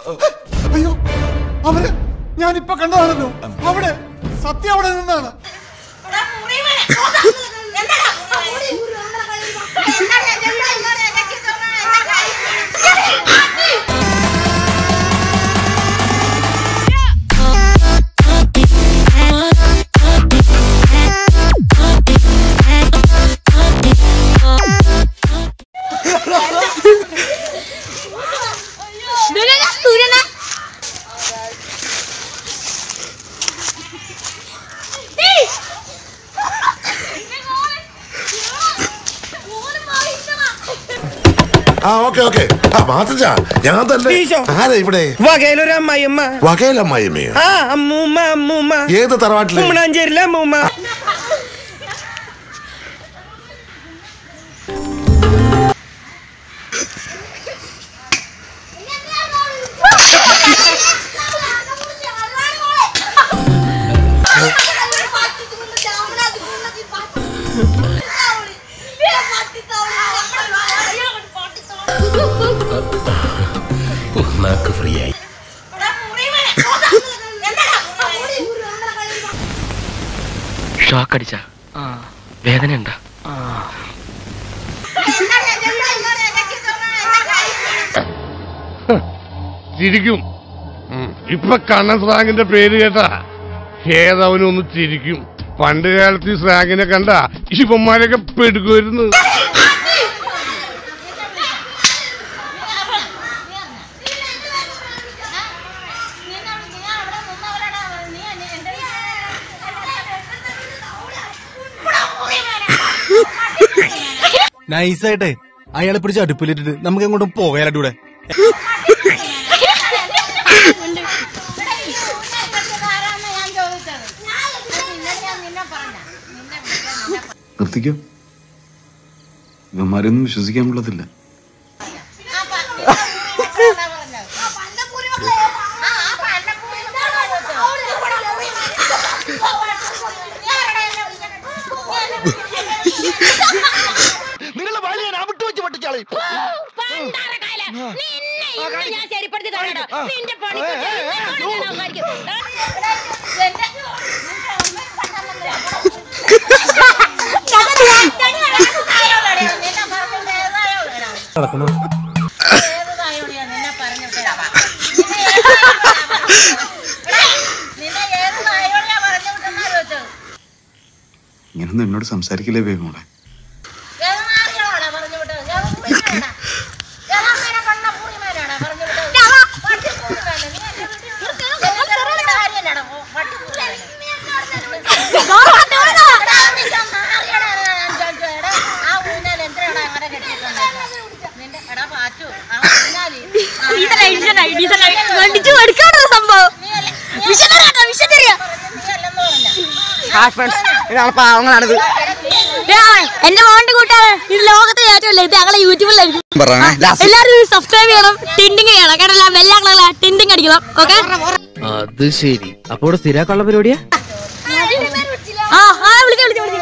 അയ്യോ അവര് ഞാനിപ്പൊ കണ്ടതാണല്ലോ അവിടെ സത്യം അവിടെ നിന്നാണ് ആ ഓക്കെ ഓക്കെ ആ മാത്തച്ച ഞാൻ തന്നെ ഈശോ. ആരാ ഇവിടെ വകയിലൊരു അമ്മായിയമ്മ വകയിലമ്മായിമ്മയോ ആ അമ്മൂമ്മ അമ്മൂമ്മ ഏത് തറവാട്ടില് ഉമ്മണാഞ്ചേരിയിലെ അമ്മൂമ്മ നാക്ക് ഫ്രീ ആയി ഷോക്ക് അടിച്ച വേദന ഉണ്ടാ ചിരിക്കും ഇപ്പൊ കണ്ണൻ സ്രാങ്കിന്റെ പേര് കേട്ടാ ഏതവനും ഒന്ന് ചിരിക്കും പണ്ട് കാലത്ത് ഈ സ്രാങ്കിനെ കണ്ട ഇവന്മാരൊക്കെ പെടുക്കുമായിരുന്നു നൈസായിട്ടെ അയാളെ പിടിച്ച് അടുപ്പിലിട്ടിട്ട് നമുക്ക് എങ്ങോട്ടും പോകാലൂടെ നിർത്തിക്കോ ഇവന്മാരൊന്നും വിശ്വസിക്കാൻ കൊള്ളത്തില്ല നിങ്ങളുടെ വലിയ അവിട്ട് വെച്ച് പൊട്ടിച്ചാളി ഞാൻ ശരിപ്പെടുത്തി തരാടാ നിന്റെ പണി നടക്കണോ ഇങ്ങനൊന്നും എന്നോട് സംസാരിക്കില്ലേ വേഗമോളെ സംഭവം വിശദരാട്ടോ വിശദരിയ പാവങ്ങളാണിത് എന്റെ മോന്റെ കൂട്ടാണ് ഇത് ലോകത്തെ ഏറ്റവും ഇത് ഞങ്ങളെ യൂട്യൂബിലായിരിക്കും എല്ലാരും സബ്സ്ക്രൈബ് ചെയ്യണം ടിൻഡിങ് ചെയ്യണം കേട്ടല്ല എല്ലാ കളറിലെ ടിൻഡിങ് അടിക്കണം ഓക്കെ അത് ശരി അപ്പൊ ഇവിടെ സ്ഥിരാക്കാനുള്ള പരിപാടിയാ ആ ആ വിളിക്കാം വിളിക്കാം വിളിക്കാം